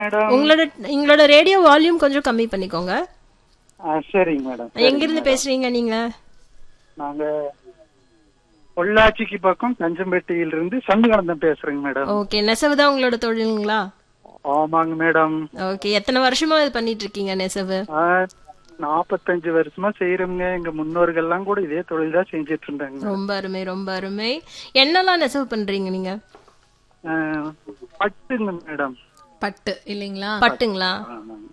madam உங்களோட உங்களோட radio volume கொஞ்சம் கம்மி பண்ணிக்கோங்க ஆ, சரிங்க மேடம் எங்க இருந்து பேசுறீங்க நீங்க நாங்க பொள்ளாச்சிக்கு பக்கம் கஞ்சம்பேட்டையில இருந்து சண்முகானந்தம் பேசுறேங்க மேடம் ஓகே நெசவு தான் உங்களோட தொழிலுங்களா ஆமாங்க மேடம் ஓகே எத்தனை வருஷமா இது பண்ணிட்டு இருக்கீங்க நெசவு ஆ, நாப்பத்தஞ்சு வருஷமா செய்யறோங்க எங்க முன்னோர்கள்லாம் கூட இதே தொழில் தான் செஞ்சிட்டு இருந்தாங்க ரொம்ப அருமை ரொம்ப அருமை என்னெல்லாம் நெசவு பண்றீங்க நீங்க ஆ, பட்டுங்க மேடம் பட்டு இல்லைங்களா பட்டுங்களா ஆமாங்க